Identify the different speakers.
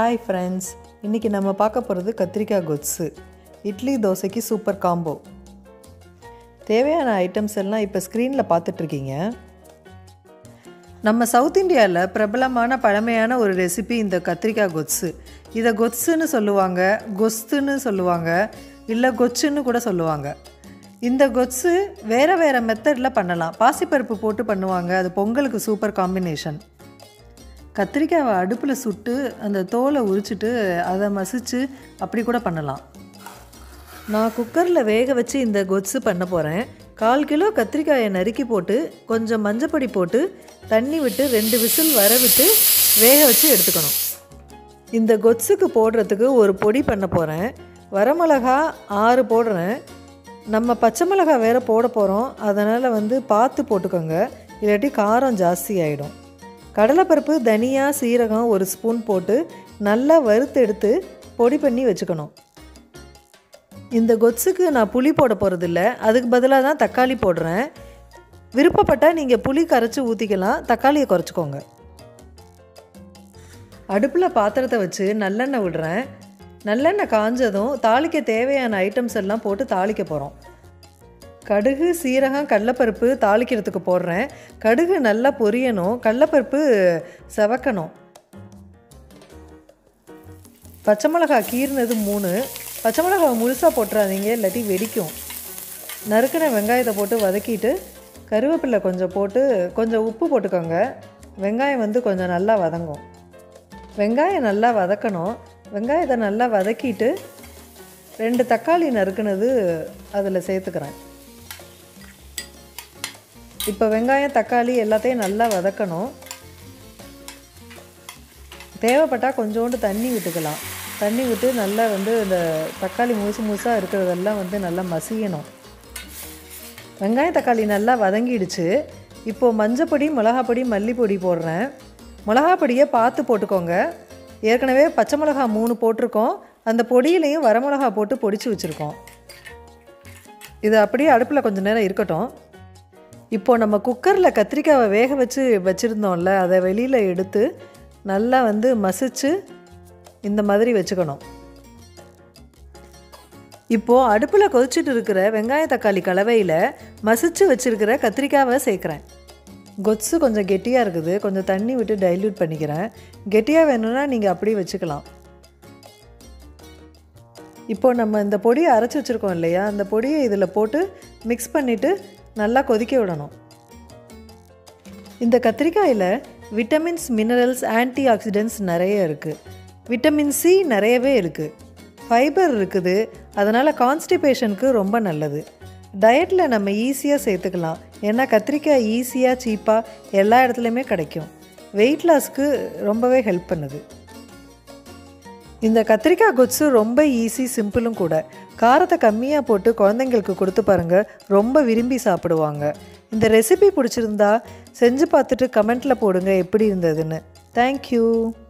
Speaker 1: hi friends இன்றைக்கி நம்ம பார்க்க போகிறது கத்திரிக்காய் கொத்ஸு இட்லி தோசைக்கு சூப்பர் காம்போ தேவையான ஐட்டம்ஸ் எல்லாம் இப்போ ஸ்க்ரீனில் பார்த்துட்ருக்கீங்க நம்ம சவுத் இந்தியாவில் பிரபலமான பழமையான ஒரு ரெசிபி இந்த கத்திரிக்காய் கொத்ஸு இதை கொத்ஸுன்னு சொல்லுவாங்க கொஸ்துன்னு சொல்லுவாங்க இல்லை கொச்சுன்னு கூட சொல்லுவாங்க இந்த கொத்ஸு வேறு வேறு மெத்தடில் பண்ணலாம் பாசிப்பருப்பு போட்டு பண்ணுவாங்க அது பொங்கலுக்கு சூப்பர் காம்பினேஷன் கத்திரிக்காவை அடுப்பில் சுட்டு அந்த தோலை உரிச்சிட்டு அதை மசிச்சு அப்படி கூட பண்ணலாம் நான் குக்கரில் வேக வச்சு இந்த கொத்ஸு பண்ண போகிறேன் கால் கிலோ கத்திரிக்காயை நறுக்கி போட்டு கொஞ்சம் மஞ்சப்பொடி போட்டு தண்ணி விட்டு ரெண்டு விசில் வர விட்டு வேக வச்சு எடுத்துக்கணும் இந்த கொத்ஸுக்கு போடுறதுக்கு ஒரு பொடி பண்ண போகிறேன் வரமிளகா ஆறு போடுறேன் நம்ம பச்சை மிளகா வேறு போட போகிறோம் அதனால் வந்து பார்த்து போட்டுக்கோங்க இல்லாட்டி காரம் ஜாஸ்தி ஆகிடும் கடலைப்பருப்பு தனியா சீரகம் ஒரு ஸ்பூன் போட்டு நல்லா வறுத்து எடுத்து பொடி பண்ணி வச்சுக்கணும் இந்த கொத்ஸுக்கு நான் புளி போட போகிறதில்ல அதுக்கு பதிலாக தான் தக்காளி போடுறேன் விருப்பப்பட்டால் நீங்கள் புளி கரைச்சி ஊற்றிக்கலாம் தக்காளியை குறைச்சிக்கோங்க அடுப்பில் பாத்திரத்தை வச்சு நல்லெண்ணெய் விடுறேன் நல்லெண்ணெய் காஞ்சதும் தாளிக்க தேவையான ஐட்டம்ஸ் எல்லாம் போட்டு தாளிக்க போகிறோம் கடுகு சீரகம் கடலப்பருப்பு தாளிக்கிறதுக்கு போடுறேன் கடுகு நல்லா பொரியணும் கடலப்பருப்பு செவக்கணும் பச்சை மிளகா கீறினது மூணு பச்சை மிளகா முழுசாக போட்டுறாதீங்க இல்லாட்டி வெடிக்கும் நறுக்கின வெங்காயத்தை போட்டு வதக்கிட்டு கருவேப்பிலை கொஞ்சம் போட்டு கொஞ்சம் உப்பு போட்டுக்கோங்க வெங்காயம் வந்து கொஞ்சம் நல்லா வதங்கும் வெங்காயம் நல்லா வதக்கணும் வெங்காயத்தை நல்லா வதக்கிட்டு ரெண்டு தக்காளி நறுக்குனது அதில் சேர்த்துக்கிறேன் இப்போ வெங்காயம் தக்காளி எல்லாத்தையும் நல்லா வதக்கணும் தேவைப்பட்டால் கொஞ்சோண்டு தண்ணி விட்டுக்கலாம் தண்ணி விட்டு நல்லா வந்து இந்த தக்காளி முழுசு முழுசாக இருக்கிறதெல்லாம் வந்து நல்லா மசியணும் வெங்காயம் தக்காளி நல்லா வதங்கிடுச்சு இப்போது மஞ்சப்பொடி மிளகாப்பொடி மல்லிப்பொடி போடுறேன் மிளகாப்பொடியை பார்த்து போட்டுக்கோங்க ஏற்கனவே பச்சை மிளகா மூணு போட்டிருக்கோம் அந்த பொடியிலையும் வரமிளகா போட்டு பொடிச்சு வச்சுருக்கோம் இது அப்படியே அடுப்பில் கொஞ்சம் நேரம் இருக்கட்டும் இப்போது நம்ம குக்கரில் கத்திரிக்காவை வேக வச்சு வச்சுருந்தோம்ல அதை வெளியில் எடுத்து நல்லா வந்து மசிச்சு இந்த மாதிரி வச்சுக்கணும் இப்போது அடுப்பில் கொதிச்சுட்டு இருக்கிற வெங்காய தக்காளி கலவையில் மசிச்சு வச்சுருக்கிற கத்திரிக்காவை சேர்க்குறேன் கொத்ஸு கொஞ்சம் கெட்டியாக இருக்குது கொஞ்சம் தண்ணி விட்டு டைல்யூட் பண்ணிக்கிறேன் கெட்டியாக வேணும்னா நீங்கள் அப்படி வச்சுக்கலாம் இப்போ நம்ம இந்த பொடியை அரைச்சி வச்சுருக்கோம் இல்லையா அந்த பொடியை இதில் போட்டு மிக்ஸ் பண்ணிவிட்டு நல்லா கொதிக்க விடணும் இந்த கத்திரிக்காயில் விட்டமின்ஸ் மினரல்ஸ் ஆன்டி ஆக்சிடென்ட்ஸ் நிறைய இருக்குது விட்டமின் சி நிறையவே இருக்குது ஃபைபர் இருக்குது அதனால் கான்ஸ்டிபேஷனுக்கு ரொம்ப நல்லது டயட்டில் நம்ம ஈஸியாக சேர்த்துக்கலாம் ஏன்னா கத்திரிக்காய் ஈஸியாக சீப்பாக எல்லா இடத்துலையுமே கிடைக்கும் வெயிட் லாஸ்க்கு ரொம்பவே ஹெல்ப் பண்ணுது இந்த கத்திரிக்காய் கொத்ஸு ரொம்ப ஈஸி சிம்பிளும் கூட காரத்தை கம்மியாக போட்டு குழந்தைங்களுக்கு கொடுத்து பாருங்கள் ரொம்ப விரும்பி சாப்பிடுவாங்க இந்த ரெசிபி பிடிச்சிருந்தா செஞ்சு பார்த்துட்டு கமெண்ட்டில் போடுங்க எப்படி இருந்ததுன்னு தேங்க்யூ